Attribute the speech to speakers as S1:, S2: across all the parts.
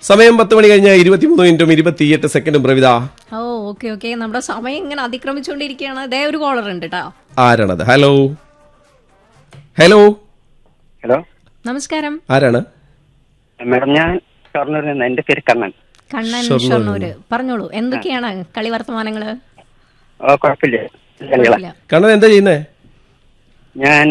S1: സമയം പത്ത് മണി കഴിഞ്ഞ ഇരുപത്തിമൂന്ന് മിനിറ്റും ഇരുപത്തിയെട്ട് സെക്കൻഡും പ്രവിത
S2: ഓ ഓക്കെ ഓക്കെ നമ്മുടെ സമയം ഇങ്ങനെ അതിക്രമിച്ചുകൊണ്ടിരിക്കുകയാണ് ദേ ഒരു കോളർ ഉണ്ട് കേട്ടോ
S1: ആരാണത് ഹലോ ഹലോ
S3: ഹലോ
S2: നമസ്കാരം
S1: ആരാണ്
S3: മാഡം ഞാൻ ഷൊർണൂരിൽ നിന്ന് എന്റെ പേര് കണ്ണൻ
S2: കണ്ണൻ
S1: ഷൊർണൂർ.
S2: ഷൊർണൂര് പറഞ്ഞോളൂ എന്തൊക്കെയാണ് കളി വർത്തമാനങ്ങള്
S3: ഓ കുഴപ്പമില്ല കളികളാ.
S2: കുഴപ്പമില്ല.
S1: കണ്ണൻ എന്താ ചെയ്യുന്നേ
S3: ഞാൻ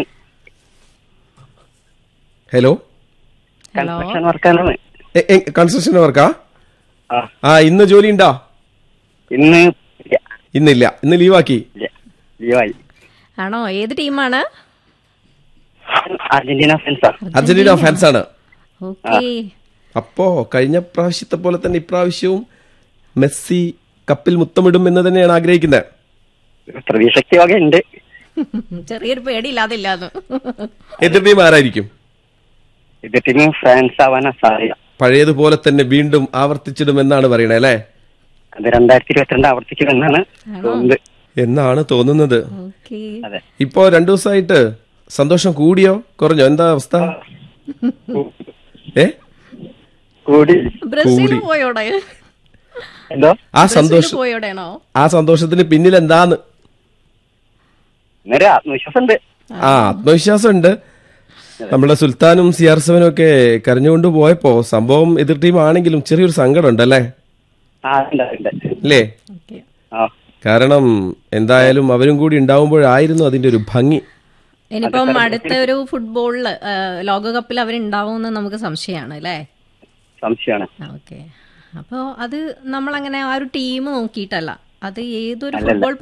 S1: ഹലോ
S2: ഹലോ
S3: കൺസ്ട്രക്ഷൻ വർക്കാണ്
S1: കൺസ്ട്രക്ഷൻ വർക്കാ
S3: ആ
S1: ആ ഇന്ന് ജോലി ഉണ്ടോ
S3: ഇന്ന് ഇല്ല
S1: ഇന്നില്ല ഇന്ന് ലീവാക്കി
S3: ഇല്ല ലീവായി
S2: ആണോ ഏത് ടീമാണ്
S3: അർജന്റീന ഫാൻസാ
S1: അർജന്റീന ഫാൻസ് ആണ്
S2: ഓക്കെ
S1: അപ്പോ കഴിഞ്ഞ പ്രാവശ്യത്തെ പോലെ തന്നെ ഇപ്രാവശ്യവും മെസ്സി കപ്പിൽ മുത്തമിടും എന്ന് തന്നെയാണ് ആഗ്രഹിക്കുന്നത്
S3: പ്രതീക്ഷയ്ക്ക് വക ഉണ്ട്
S2: ചെറിയൊരു പേടിയില്ലാതില്ലാന്ന്
S1: എതിർ ടീം ആരായിരിക്കും
S3: ഇത് ടീം ഫ്രാൻസ് ആവാനാ സാധ്യത
S1: പഴയതുപോലെ തന്നെ വീണ്ടും ആവർത്തിച്ചിടുമെന്നാണ് പറയണേ അല്ലേ
S3: അത് രണ്ടായിരത്തി ഇരുപത്തിരണ്ട് ആവർത്തിക്കുമെന്നാണ് തോന്നുന്നത്
S1: എന്നാണ് തോന്നുന്നത്
S2: ഓക്കെ
S3: അതെ
S1: ഇപ്പോ രണ്ടു ദിവസമായിട്ട് സന്തോഷം കൂടിയോ കുറഞ്ഞോ എന്താ അവസ്ഥ ഏ
S3: കൂടി
S2: ബ്രസീൽ
S1: കൂടി.
S2: പോയോടെ
S3: എന്തോ
S1: ആ
S2: ബ്രസീൽ
S1: സന്തോഷം
S2: പോയോടെയാണോ
S1: ആ സന്തോഷത്തിന് പിന്നിൽ എന്താന്ന്
S3: ഇന്നൊരു ആത്മവിശ്വാസം ഉണ്ട്
S1: ആ ആത്മവിശ്വാസം ഉണ്ട് നമ്മുടെ സുൽത്താനും സി ആർ സെവനും ഒക്കെ കരഞ്ഞുകൊണ്ട് പോയപ്പോ സംഭവം എതിർ ടീം ആണെങ്കിലും ചെറിയൊരു സങ്കടം ഉണ്ടല്ലേ
S3: ആ ഉണ്ട് ഉണ്ട്
S1: അല്ലേ
S2: ഓക്കെ
S3: ആ
S1: കാരണം എന്തായാലും അവരും കൂടി ഉണ്ടാവുമ്പോഴായിരുന്നു അതിന്റെ ഒരു ഭംഗി
S2: ഇനിയിപ്പം അടുത്ത ഒരു ഫുട്ബോളില് ആ, ലോകകപ്പിൽ അവരുണ്ടാവുമെന്ന് നമുക്ക് സംശയമാണ് അല്ലേ
S3: സംശയമാണ്
S2: ഓക്കെ അപ്പോൾ അത് നമ്മളങ്ങനെ ആ ഒരു ടീം നോക്കിയിട്ടല്ല അത് ഏതൊരു
S3: അല്ലല്ല.
S2: ഫുട്ബോൾ